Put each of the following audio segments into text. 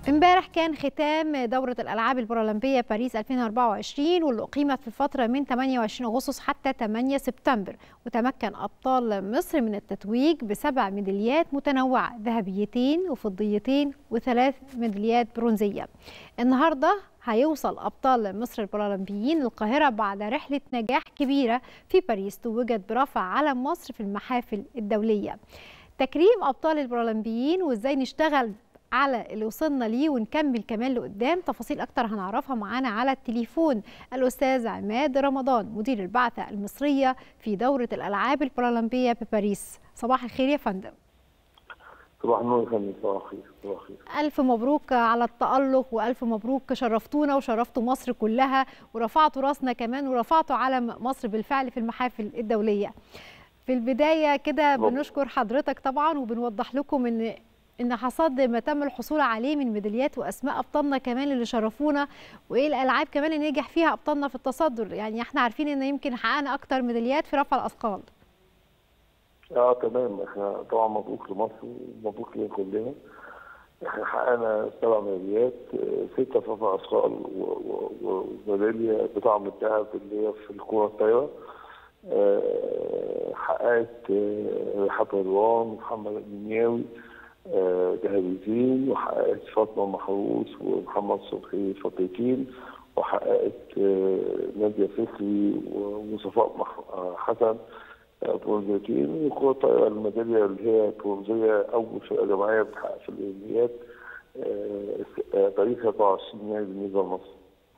امبارح كان ختام دورة الألعاب البارالمبية باريس 2024 واللي أقيمت في الفترة من 28 أغسطس حتى 8 سبتمبر وتمكن أبطال مصر من التتويج بسبع ميداليات متنوعة ذهبيتين وفضيتين وثلاث ميداليات برونزية النهاردة هيوصل أبطال مصر البارالمبيين للقاهرة بعد رحلة نجاح كبيرة في باريس توجت برفع علم مصر في المحافل الدولية تكريم أبطال البارالمبيين وإزاي نشتغل على اللي وصلنا ليه ونكمل كمان لقدام تفاصيل اكتر هنعرفها معانا على التليفون الاستاذ عماد رمضان مدير البعثه المصريه في دوره الالعاب البارالمبيه بباريس صباح الخير يا فندم صباح النور يا فندم صباح الخير صباح الخير الف مبروك على التالق والف مبروك شرفتونا وشرفتوا مصر كلها ورفعتوا راسنا كمان ورفعتوا علم مصر بالفعل في المحافل الدوليه في البدايه كده بنشكر حضرتك طبعا وبنوضح لكم ان ان حصاد ما تم الحصول عليه من ميداليات واسماء ابطالنا كمان اللي شرفونا وايه الالعاب كمان اللي نجح فيها ابطالنا في التصدر يعني احنا عارفين ان يمكن حققنا اكتر ميداليات في رفع الاثقال اه تمام احنا طبعا مبروك لمصر ومبروك لنا كلنا احنا حققنا سبع ميداليات سته في رفع الاثقال وميداليه بطعم الذهب اللي هي في الكره الطايره آه حققت رحاب رضوان ومحمد المنياوي ذهبيتين وحققت فاطمه محروس ومحمد صبحي فضيتين وحققت ناديه فكري وصفاء حسن برونزيتين وكرة الطائرة الميدالية اللي هي برونزية أول فرقة جماعية بتحقق في الأولمبياد تاريخ 24 يناير بالنسبة لمصر.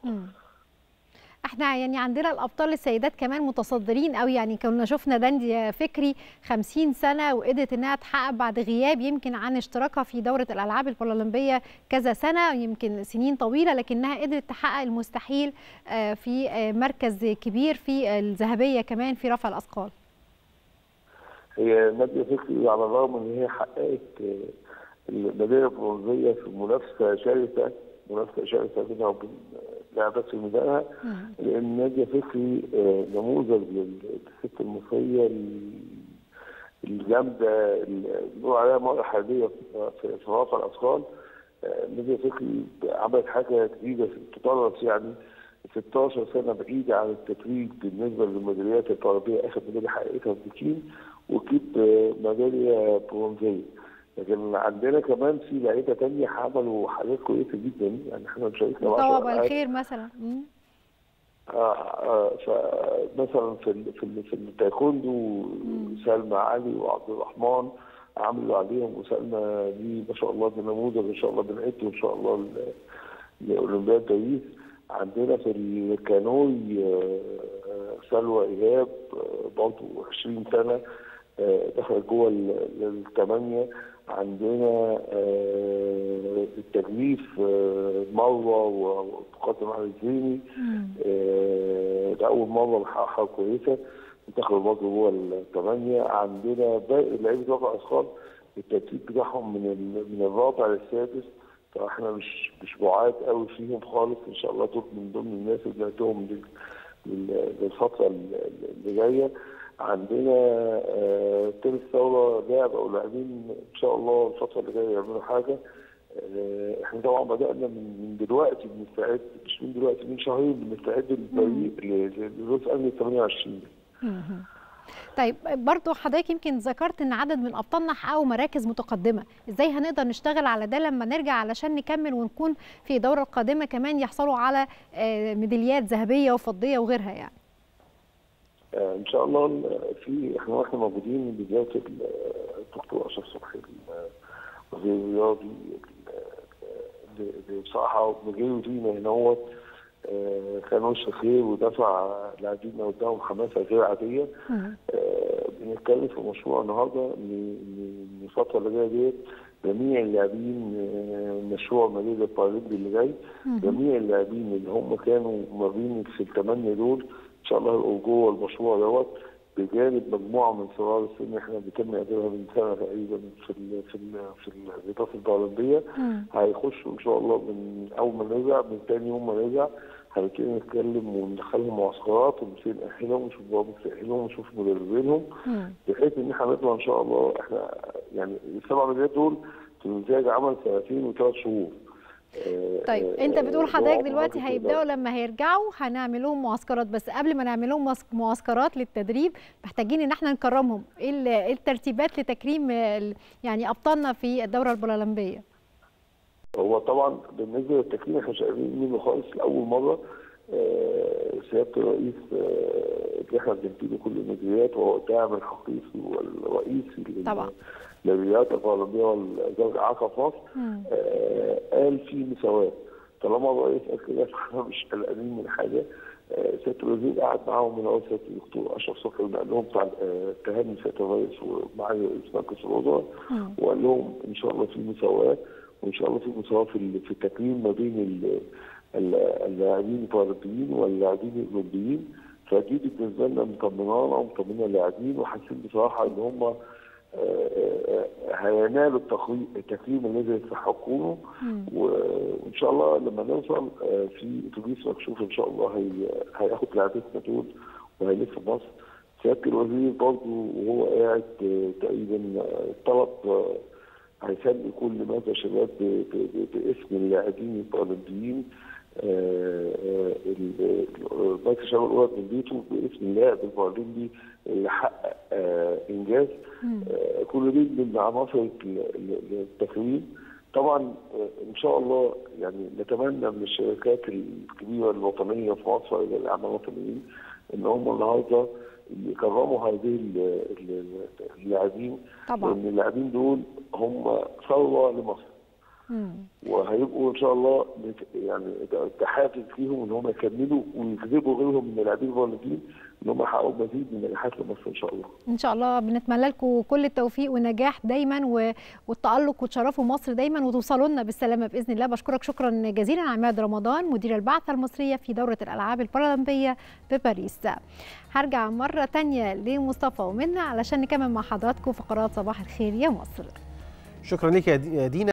احنا يعني عندنا الابطال السيدات كمان متصدرين قوي يعني كنا شفنا دندي فكري 50 سنه وقدرت انها تحقق بعد غياب يمكن عن اشتراكها في دوره الالعاب البارالمبيه كذا سنه يمكن سنين طويله لكنها قدرت تحقق المستحيل في مركز كبير في الذهبيه كمان في رفع الاثقال. هي ناديه فكري على الرغم ان هي حققت الميداليه البرونزيه في منافسه شرسه منافسه شرسه بينها وبين لاعبات في ميدانها لان ناديه فكري نموذج للست المصريه الجامده اللي بنقول عليها مرأة حربيه في رفع الاثقال ناديه فكري عملت حاجه جديده تدرس يعني 16 سنه بعيده عن التتويج بالنسبه للميداليات البارالمبيه اخر ميداليه حققتها في بكين وكيب ميداليه برونزيه لكن عندنا كمان في لعيبه ثانيه عملوا حاجات كويسه جدا يعني احنا شاركنا طواب الخير مثلا آه آه فمثلا في ال في ال في التايكوندو سلمى علي وعبد الرحمن عملوا عليهم وسلمى دي ما شاء الله دي نموذج ان شاء الله بنعده ان شاء الله لاولمبياد باريس عندنا في الكانوي سلوى ايهاب برضه 20 سنه دخلت جوه الثمانيه عندنا التجريف مروه وتقدم على الزيني ده اول مره بحقق حاجه كويسه دخلوا برضه جوه الثمانيه عندنا باقي لعيبه رفع اثقال الترتيب بتاعهم من من الرابع للسادس فاحنا مش مش بعاد قوي فيهم خالص ان شاء الله دول من ضمن الناس اللي بعتهم للفتره اللي جايه عندنا آه تنس ثوره لاعب او لاعبين ان شاء الله الفتره اللي جايه يعملوا حاجه آه احنا طبعا بدانا من, من دلوقتي بنستعد مش من دلوقتي من شهرين بنستعد للفريق للوس انجلس 28 طيب برضو حضرتك يمكن ذكرت ان عدد من ابطالنا حققوا مراكز متقدمه ازاي هنقدر نشتغل على ده لما نرجع علشان نكمل ونكون في الدوره القادمه كمان يحصلوا على ميداليات ذهبيه وفضيه وغيرها يعني ان شاء الله في احنا واحنا موجودين بالذات الدكتور اشرف صبحي وزير الرياضي اللي بصراحه مجيه لينا هنا هو كان وش خير ودفع لاعبينا قدامهم حماسه غير عاديه بنتكلم في مشروع النهارده ان الفتره اللي جايه ديت جميع اللاعبين مشروع مدينه البارالمبي اللي جاي جميع اللاعبين اللي هم كانوا ما بين في الثمانيه دول ان شاء الله يبقوا جوه المشروع دوت بجانب مجموعه من صغار السن احنا بيتم اعدادها من سنه تقريبا في ال في ال في الرياضات الاولمبيه هيخشوا ان شاء الله من اول ما نرجع من ثاني يوم ما نرجع هنبتدي نتكلم وندخلهم معسكرات ونبتدي نأهلهم ونشوف برامج تأهيلهم ونشوف مدربينهم بحيث ان احنا نطلع ان شاء الله احنا يعني السبع ميداليات دول في نتائج عمل سنتين وثلاث شهور طيب انت بتقول حضرتك دلوقتي هيبداوا لما هيرجعوا هنعمل لهم معسكرات بس قبل ما نعمل لهم معسكرات للتدريب محتاجين ان احنا نكرمهم ايه الترتيبات لتكريم يعني ابطالنا في الدوره البارالمبيه هو طبعا بالنسبه للتكريم احنا مش قادرين منه خالص لاول مره سياده الرئيس اللي احنا بننتهي كل المديريات وهو الداعم الحقيقي والرئيسي طبعا للرياضه البارالمبيه والزوج الاعاقه في مصر آه قال في مساواه طالما الرئيس قال كده فاحنا مش قلقانين من حاجه آه سياده الوزير قعد معاهم من اول سياده الدكتور اشرف صبحي وقال لهم بتاع تهاني سياده الرئيس ومعالي رئيس مجلس الوزراء وقال لهم ان شاء الله في مساواه وان شاء الله في مساواه في في التكريم ما بين اللاعبين البارالمبيين واللاعبين الاولمبيين فدي بالنسبه لنا مطمنانا ومطمنه اللاعبين وحاسين بصراحه ان هم هينالوا التكريم الذي يستحقونه وان شاء الله لما نوصل في اتوبيس مكشوف ان شاء الله هي هياخد لعبتنا دول وهيلف مصر سياده الوزير برضه وهو قاعد تقريبا طلب هيسمي كل مدى شباب باسم اللاعبين البارالمبيين مركز الشباب الاول من بيته باسم اللاعب البارالمبي اللي حقق انجاز كل دي من عناصر التكريم طبعا ان شاء الله يعني نتمنى من الشركات الكبيره الوطنيه في مصر الاعمال الوطنيين ان هم النهارده يكرموا هذه اللاعبين طبعا لان اللاعبين دول هم ثروه لمصر وهيبقوا ان شاء الله يعني تحافز ليهم ان هم يكملوا ويجذبوا غيرهم من اللاعبين البارالمبيين ان هم يحققوا مزيد من النجاحات لمصر ان شاء الله. ان شاء الله بنتمنى لكم كل التوفيق والنجاح دايما والتالق وتشرفوا مصر دايما وتوصلوا لنا بالسلامه باذن الله بشكرك شكرا جزيلا عماد رمضان مدير البعثه المصريه في دوره الالعاب البارالمبيه بباريس. هرجع مره ثانيه لمصطفى ومنى علشان نكمل مع حضراتكم فقرات صباح الخير يا مصر. شكرا لك يا دينا